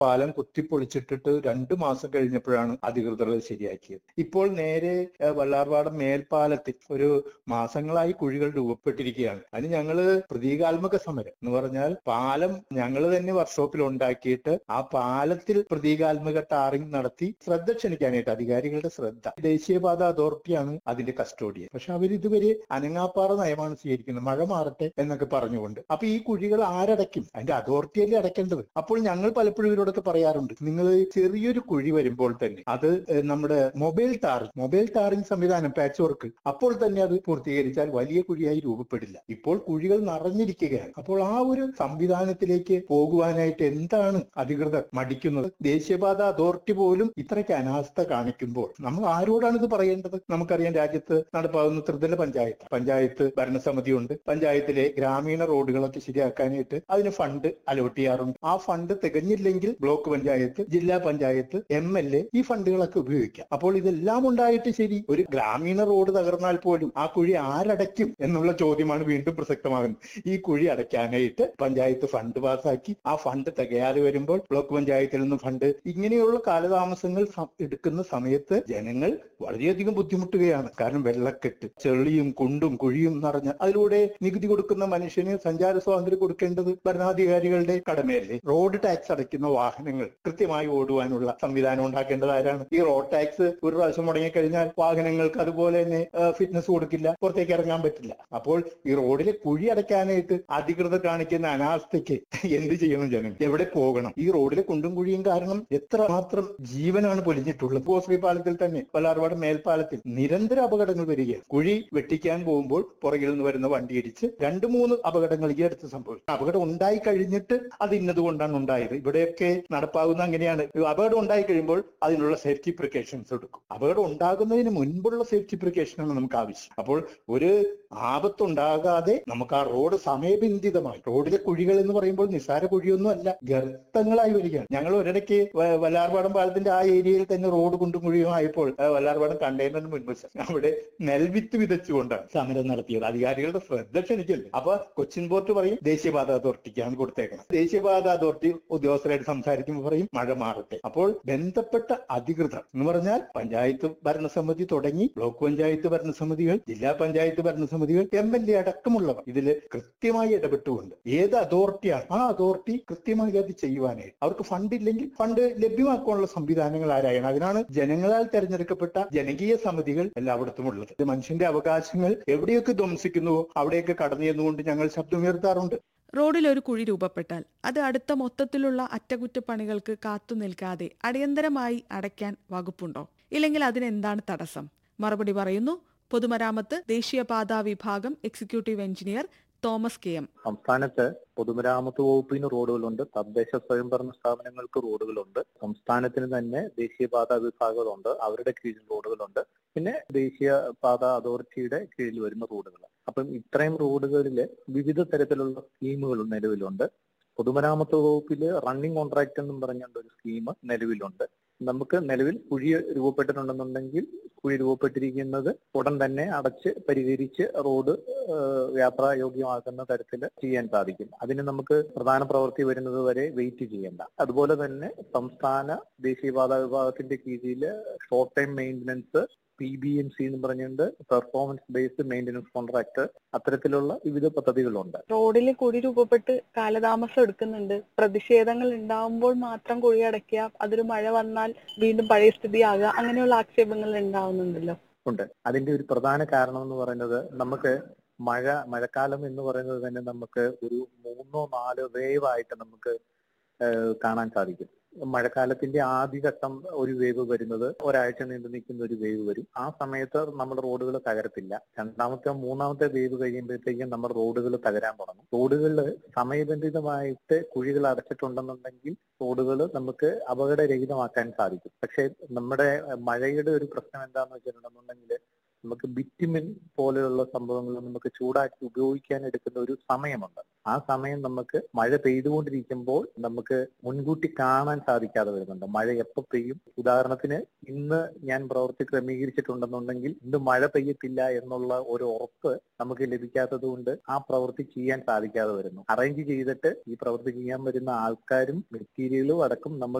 പാലം കുത്തിപ്പൊളിച്ചിട്ടിട്ട് രണ്ടു മാസം കഴിഞ്ഞപ്പോഴാണ് അധികൃതർ അത് ശരിയാക്കിയത് ഇപ്പോൾ നേരെ ഏഹ്, വല്ലാർപാടം മേൽപ്പാലത്തിൽ ഒരു മാസങ്ങളായി കുഴികൾ രൂപപ്പെട്ടിരിക്കുകയാണ് അതിന് ഞങ്ങള് പ്രതീകാത്മക സമരം എന്ന് പറഞ്ഞാൽ പാലം ഞങ്ങൾ തന്നെ വർക്ക്ഷോപ്പിൽ ഉണ്ടാക്കിയിട്ട് ആ പാലത്തിൽ പ്രതീകാത്മക ടാറിംഗ് നടത്തി ശ്രദ്ധ ക്ഷണിക്കാനായിട്ട് അധികാരികളുടെ ശ്രദ്ധ ദേശീയപാത അതോറിറ്റിയാണ് അതിന്റെ കസ്റ്റോഡിയൻ പക്ഷെ അവർ ഇതുവരെ അനങ്ങാപ്പാറ നയമാണ് സ്വീകരിക്കുന്നത് മഴ മാറട്ടെ എന്നൊക്കെ പറഞ്ഞുകൊണ്ട് അപ്പൊ ഈ കുഴികൾ ആരടയ്ക്കും അതിന്റെ അതോറിറ്റിയല്ലേ അടയ്ക്കേണ്ടത് അപ്പോൾ ഞങ്ങൾ പലപ്പോഴും ഇവരോടൊക്കെ പറയാറുണ്ട് നിങ്ങൾ ചെറിയൊരു കുഴി വരുമ്പോൾ തന്നെ അത് ഏഹ്, നമ്മുടെ മൊബൈൽ ടാറിംഗ് മൊബൈൽ ടാറിംഗ് സംവിധാനം പാച്ച് വർക്ക് അപ്പോൾ തന്നെ അത് പൂർത്തീകരിച്ചാൽ വലിയ കുഴിയായി രൂപപ്പെടില്ല ഇപ്പോൾ കുഴികൾ നിറഞ്ഞിരിക്കുകയാണ് അപ്പോൾ ആ ഒരു സംവിധാനത്തിലേക്ക് പോകുവാനായിട്ട് എന്താണ് അധികൃതർ മടിക്കുന്നത് ദേശീയപാത അതോറിറ്റി പോലും ഇത്രയ്ക്ക് അനാസ്ഥ കാണിക്കുമ്പോൾ നമ്മൾ ആരോടാണ് ഇത് പറയേണ്ടത് നമുക്കറിയാം രാജ്യത്ത് നടപ്പാകുന്ന ത്രിതല പഞ്ചായത്ത് പഞ്ചായത്ത് ഭരണസമിതിയുണ്ട് പഞ്ചായത്തിലെ ഗ്രാമീണ റോഡുകളൊക്കെ ശരിയാക്കാനായിട്ട് അതിന് ഫണ്ട് അലോട്ട് ചെയ്യാറുണ്ട് ആ ഫണ്ട് തികഞ്ഞില്ലെങ്കിൽ ബ്ലോക്ക് പഞ്ചായത്ത് ജില്ലാ പഞ്ചായത്ത് എം എൽ എ ഈ ഫണ്ടുകളൊക്കെ ഉപയോഗിക്കാം അപ്പോൾ ഇതെല്ലാം ഉണ്ടായിട്ട് ശരി ഒരു ഗ്രാമീണ റോഡ് തകർന്നാൽ പോലും ആ കുഴി ആരടയ്ക്കും എന്നുള്ള ചോദ്യമാണ് വീണ്ടും പ്രസക്തമാകുന്നത് ഈ കുഴി അടയ്ക്കാനായിട്ട് പഞ്ചായത്ത് ഫണ്ട് പാസാക്കി ആ ഫണ്ട് തികയാതെ വരുമ്പോൾ ബ്ലോക്ക് പഞ്ചായത്തിൽ നിന്ന് ഫണ്ട് ഇങ്ങനെയുള്ള കാലതാമസങ്ങൾ സ- എടുക്കുന്ന സമയത്ത് ജനങ്ങൾ വളരെയധികം ബുദ്ധിമുട്ടുകയാണ് കാരണം വെള്ളക്കെട്ട് ചെളിയും കുണ്ടും കുഴിയും നിറഞ്ഞ അതിലൂടെ നികുതി കൊടുക്കുന്ന മനുഷ്യന് സഞ്ചാര സ്വാതന്ത്ര്യം കൊടുക്കേണ്ടത് ഭരണാധികാരികളുടെ കടമയല്ലേ റോഡ് ടാക്സ് അടയ്ക്കുന്ന വാഹനങ്ങൾ കൃത്യമായി ഓടുവാനുള്ള സംവിധാനം ഉണ്ടാക്കേണ്ടത് ആരാണ് ഈ റോഡ് ടാക്സ് ഒരു പ്രാവശ്യം മുടങ്ങിക്കഴിഞ്ഞാൽ വാഹനങ്ങൾക്ക് അതുപോലെ തന്നെ ഫിറ്റ്നസ് കൊടുക്കില്ല പുറത്തേക്ക് ഇറങ്ങാൻ പറ്റില്ല അപ്പോൾ ഈ റോഡിലെ കുഴി അടയ്ക്കാനായിട്ട് അധികൃതർ കാണിക്കുന്ന അനാസ്ഥയ്ക്ക് എന്ത് ചെയ്യണം ജനം എവിടെ പോകണം ഈ റോഡിലെ കുണ്ടും കുഴിയും കാരണം എത്ര മാത്രം ജീവനാണ് പൊലിഞ്ഞിട്ടുള്ളത് ഗോശ്രീ പാലത്തിൽ തന്നെ വല്ലാർപാട് മേൽപ്പാലത്തിൽ നിരന്തര അപകടങ്ങൾ വരികയാണ് കുഴി വെട്ടിക്കാൻ പോകുമ്പോൾ പുറകിൽ നിന്ന് വരുന്ന വണ്ടി ഇടിച്ച് രണ്ട് മൂന്ന് അപകടങ്ങൾ ഈ അടുത്ത് സംഭവിച്ചു അപകടം ഉണ്ടായി കഴിഞ്ഞിട്ട് അത് ഇന്നത് കൊണ്ടാണ് ഉണ്ടായത് ഇവിടെയൊക്കെ നടപ്പാകുന്ന അങ്ങനെയാണ് ഈ അപകടം ഉണ്ടായി കഴിയുമ്പോൾ അതിനുള്ള സേഫ്റ്റി പ്രിക്കോഷൻസ് എടുക്കും അപകടം ഉണ്ടാകുന്നതിന് മുൻപുള്ള സേഫ്റ്റി പ്രിക്കോഷനാണ് നമുക്ക് ആവശ്യം അപ്പോൾ ഒരു ആപത്തുണ്ടാകാതെ നമുക്ക് ആ റോഡ് സമയബന്ധിതമായി റോഡിലെ കുഴികൾ എന്ന് പറയുമ്പോൾ നിസ്സാര കുഴിയൊന്നും അല്ല ഗർത്തങ്ങളായി വരികയാണ് ഞങ്ങൾ ഒരിടയ്ക്ക് വ- വല്ലാർപാടം പാലത്തിന്റെ ആ ഏരിയയിൽ തന്നെ റോഡ് കുണ്ടും കുഴിയും ആയപ്പോൾ ആ വല്ലാർപാടം കണ്ടെയ്നറിന് മുൻപ് അവിടെ നെൽവിത്ത് വിതച്ചുകൊണ്ടാണ് സമരം നടത്തിയത് അധികാരികളുടെ ശ്രദ്ധ ക്ഷണിക്കല്ലേ അപ്പൊ കൊച്ചിൻ പോർട്ട് പറയും ദേശീയപാത അതോറിറ്റിക്കാണ് കൊടുത്തേക്കണം ദേശീയപാത അതോറിറ്റി ഉദ്യോഗസ്ഥരായിട്ട് സംസാരിക്കുമ്പോൾ പറയും മഴ മാറട്ടെ അപ്പോൾ ബന്ധപ്പെട്ട അധികൃതർ എന്ന് പറഞ്ഞാൽ പഞ്ചായത്ത് ഭരണസമിതി തുടങ്ങി ബ്ലോക്ക് പഞ്ചായത്ത് ഭരണസമിതികൾ ജില്ലാ പഞ്ചായത്ത് ഭരണസമിതികൾ എം എൽ എ അടക്കമുള്ളവർ ഇതിൽ കൃത്യമായി ഇടപെട്ടുകൊണ്ട് ഏത് അതോറിറ്റിയാണ് ആ അതോറിറ്റി കൃത്യമായി അത് ചെയ്യുവാനായിട്ട് അവർക്ക് ഫണ്ട് ഇല്ലെങ്കിൽ ഫണ്ട് ലഭ്യമാക്കാനുള്ള സംവിധാനങ്ങൾ ആരായാണ് അതിനാണ് ജനങ്ങളാൽ തെരഞ്ഞെടുക്കപ്പെട്ട ജനകീയ സമിതികൾ എല്ലായിടത്തും ഉള്ളത് ഇത് മനുഷ്യന്റെ അവകാശങ്ങൾ എവിടെയൊക്കെ ധ്വംസിക്കുന്നുവോ അവിടെയൊക്കെ കടന്നു ചെന്നുകൊണ്ട് ഞങ്ങൾ ശബ്ദമുയർത്താറുണ്ട് റോഡിൽ ഒരു കുഴി രൂപപ്പെട്ടാൽ അത് അടുത്ത മൊത്തത്തിലുള്ള അറ്റകുറ്റപ്പണികൾക്ക് കാത്തു നിൽക്കാതെ അടിയന്തരമായി അടയ്ക്കാൻ വകുപ്പുണ്ടോ ഇല്ലെങ്കിൽ അതിനെന്താണ് തടസ്സം മറുപടി പറയുന്നു പൊതുമരാമത്ത് ദേശീയപാതാ വിഭാഗം executive engineer Thomas K M സംസ്ഥാനത്ത് പൊതുമരാമത്ത് വകുപ്പിന് റോഡുകളുണ്ട് തദ്ദേശ സ്വയംഭരണ സ്ഥാപനങ്ങൾക്ക് റോഡുകളുണ്ട് സംസ്ഥാനത്തിന് തന്നെ ദേശീയപാത വിഭാഗങ്ങളുണ്ട് അവരുടെ കീഴിൽ റോഡുകളുണ്ട് പിന്നെ ദേശീയപാത അതോറിറ്റിയുടെ കീഴിൽ വരുന്ന റോഡുകൾ അപ്പം ഇത്രയും റോഡുകളിൽ വിവിധ തരത്തിലുള്ള സ്കീമുകൾ നിലവിലുണ്ട് പൊതുമരാമത്ത് വകുപ്പിൽ റണ്ണിംഗ് കോൺട്രാക്ട് എന്നും പറഞ്ഞുകൊണ്ട് ഒരു സ്കീം നിലവിലുണ്ട് നമുക്ക് നിലവിൽ കുഴി രൂപപ്പെട്ടിട്ടുണ്ടെന്നുണ്ടെങ്കിൽ കുഴി രൂപപ്പെട്ടിരിക്കുന്നത് ഉടൻ തന്നെ അടച്ച് പരിഹരിച്ച് റോഡ് ഏഹ്, യാത്രായോഗ്യമാക്കുന്ന തരത്തിൽ ചെയ്യാൻ സാധിക്കും അതിന് നമുക്ക് പ്രധാന പ്രവൃത്തി വരുന്നത് വരെ വെയിറ്റ് ചെയ്യേണ്ട അതുപോലെ തന്നെ സംസ്ഥാന ദേശീയപാത വിഭാഗത്തിന്റെ കീഴിൽ short time maintenance P B M C എന്ന് പറഞ്ഞുകൊണ്ട് പെർഫോമൻസ് ബേസ്ഡ് മെയിൻ്റനൻസ് കോൺട്രാക്ട് അത്തരത്തിലുള്ള വിവിധ പദ്ധതികളുണ്ട് റോഡിൽ കുഴി രൂപപ്പെട്ട് കാലതാമസം എടുക്കുന്നുണ്ട് പ്രതിഷേധങ്ങൾ ഉണ്ടാവുമ്പോൾ മാത്രം കുഴി അടയ്ക്കുക അതൊരു മഴ വന്നാൽ വീണ്ടും പഴയ സ്ഥിതിയാകുക അങ്ങനെയുള്ള ആക്ഷേപങ്ങൾ ഉണ്ടാവുന്നുണ്ടല്ലോ ഉണ്ട് അതിന്റെ ഒരു പ്രധാന കാരണം എന്ന് പറയുന്നത് നമുക്ക് മഴ മഴക്കാലം എന്ന് പറയുന്നത് തന്നെ നമുക്ക് ഒരു മൂന്നോ നാലോ വേവ് ആയിട്ട് നമുക്ക് ഏഹ് കാണാൻ സാധിക്കും മഴക്കാലത്തിന്റെ ആദ്യഘട്ടം ഒരു വേവ് വരുന്നത് ഒരാഴ്ച നീണ്ടു നിൽക്കുന്ന ഒരു വേവ് വരും ആ സമയത്ത് നമ്മുടെ റോഡുകൾ തകരത്തില്ല രണ്ടാമത്തെ മൂന്നാമത്തെ വേവ് കഴിയുമ്പോഴത്തേക്കും നമ്മുടെ റോഡുകൾ തകരാൻ തുടങ്ങും റോഡുകളിൽ സമയബന്ധിതമായിട്ട് കുഴികൾ അടച്ചിട്ടുണ്ടെന്നുണ്ടെങ്കിൽ റോഡുകൾ നമുക്ക് അപകടരഹിതമാക്കാൻ സാധിക്കും പക്ഷെ നമ്മുടെ മഴയുടെ ഒരു പ്രശ്നം എന്താണെന്ന് വെച്ചിട്ടുണ്ടെന്നുണ്ടെങ്കിൽ നമുക്ക് ബിറ്റുമിൻ പോലെയുള്ള സംഭവങ്ങൾ നമുക്ക് ചൂടാക്കി ഉപയോഗിക്കാൻ എടുക്കുന്ന ഒരു സമയമുണ്ട് ആ സമയം നമുക്ക് മഴ പെയ്തുകൊണ്ടിരിക്കുമ്പോൾ നമുക്ക് മുൻകൂട്ടി കാണാൻ സാധിക്കാതെ വരുന്നുണ്ട് മഴ എപ്പോൾ പെയ്യും ഉദാഹരണത്തിന് ഇന്ന് ഞാൻ പ്രവൃത്തി ക്രമീകരിച്ചിട്ടുണ്ടെന്നുണ്ടെങ്കിൽ ഇന്ന് മഴ പെയ്യത്തില്ല എന്നുള്ള ഒരു ഉറപ്പ് നമുക്ക് ലഭിക്കാത്തത് കൊണ്ട് ആ പ്രവൃത്തി ചെയ്യാൻ സാധിക്കാതെ വരുന്നു അറേഞ്ച് ചെയ്തിട്ട് ഈ പ്രവൃത്തി ചെയ്യാൻ വരുന്ന ആൾക്കാരും മെറ്റീരിയലും അടക്കം നമ്മൾ